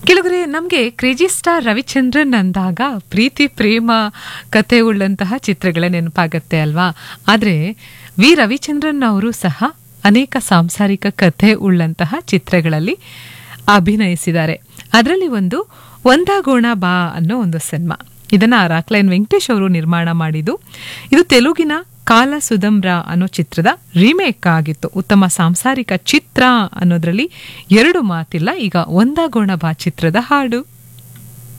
ಕೆಲವರೆ ನಮಗೆ crazy star Ravichandran ಅಂದಾಗ ಪ್ರೀತಿ ಪ್ರೇಮ ಕಥೆ ಉಳ್ಳಂತಹ ಚಿತ್ರಗಳೇ ನೆನಪಾಗತ್ತೆ ಅಲ್ವಾ ಆದರೆ ವಿ ರವಿಚಂದ್ರನ್ ಅವರು ಸಹ ಅನೇಕ ಸಾಂಸಾರಿಕ ಕಥೆ ಉಳ್ಳಂತಹ ಚಿತ್ರಗಳಲ್ಲಿ ಅಭಿನಯಿಸಿದ್ದಾರೆ ಅದರಲ್ಲಿ ಒಂದು ಒಂದಾಗೋಣ ಬಾ ಅನ್ನೋ ಒಂದು ಸಿನಿಮಾ ಇದನ್ನ ರಾಕ್ಲೈನ್ ವೆಂಕಟೇಶ್ ಅವರು ನಿರ್ಮಾಣ ಮಾಡಿದ್ದು ಇದು ತೆಲುಗಿನ ಕಾಲ ಸುಧಂಬ್ರ ಅನ್ನೋ ಚಿತ್ರದ ರೀಮೇಕ್ ಆಗಿತ್ತು ಉತ್ತಮ ಸಾಂಸಾರಿಕ ಚಿತ್ರ ಅನ್ನೋದ್ರಲ್ಲಿ ಎರಡು ಮಾತಿಲ್ಲ ಈಗ ಒಂದಾಗೋಣ ಬಾ ಚಿತ್ರದ ಹಾಡು